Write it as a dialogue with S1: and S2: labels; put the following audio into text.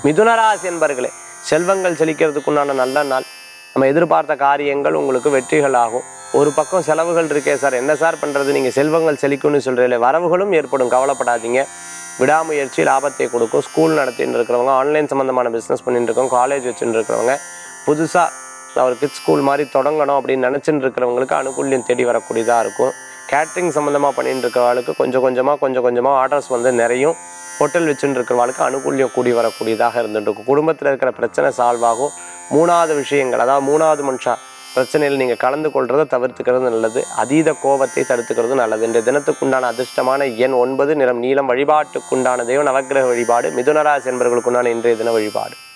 S1: மிதுனராசி என்பர்களே செல்வங்கள் செழிக்கிறதுக்குண்டான நல்ல நாள் நம்ம எதிர்பார்த்த காரியங்கள் உங்களுக்கு வெற்றிகள் ஆகும் ஒரு பக்கம் செலவுகள் இருக்கே சார் என்ன சார் பண்ணுறது நீங்கள் செல்வங்கள் செழிக்கும்னு சொல்கிறீங்களே வரவுகளும் ஏற்படும் கவலைப்படாதீங்க விடாமுயற்சி லாபத்தை கொடுக்கும் ஸ்கூல் நடத்திட்டு இருக்கிறவங்க ஆன்லைன் சம்மந்தமான பிஸ்னஸ் பண்ணிட்டு இருக்கவங்க காலேஜ் வச்சுட்டு இருக்கிறவங்க புதுசாக ஒரு கிட்ஸ் ஸ்கூல் மாதிரி தொடங்கணும் அப்படின்னு நினச்சிட்டு இருக்கிறவங்களுக்கு அனுகூல்யம் தேடி வரக்கூடியதாக இருக்கும் கேட்ரிங் சம்மந்தமாக பண்ணிட்டு இருக்கிறவங்களுக்கு கொஞ்சம் கொஞ்சமாக கொஞ்சம் கொஞ்சமாக ஆர்டர்ஸ் வந்து நிறையும் ஹோட்டல் வச்சுட்டு இருக்கிறவங்களுக்கு அனுகூல்யம் கூடி வரக்கூடியதாக இருந்துட்டு இருக்கும் குடும்பத்தில் இருக்கிற பிரச்சனை சால்வ் ஆகும் மூணாவது விஷயங்கள் அதாவது மூணாவது மனுஷா பிரச்சனையில் நீங்கள் கலந்து கொள்றதை தவிர்த்துக்கிறது நல்லது அதீத கோபத்தை தடுத்துக்கிறது நல்லது இன்றைய தினத்துக்குண்டான அதிர்ஷ்டமான எண் ஒன்பது நிறம் நீளம் வழிபாட்டுக்குண்டான தெய்வ நவக்கிரக வழிபாடு மிதுனராசி என்பவர்களுக்குண்டான இன்றைய தின வழிபாடு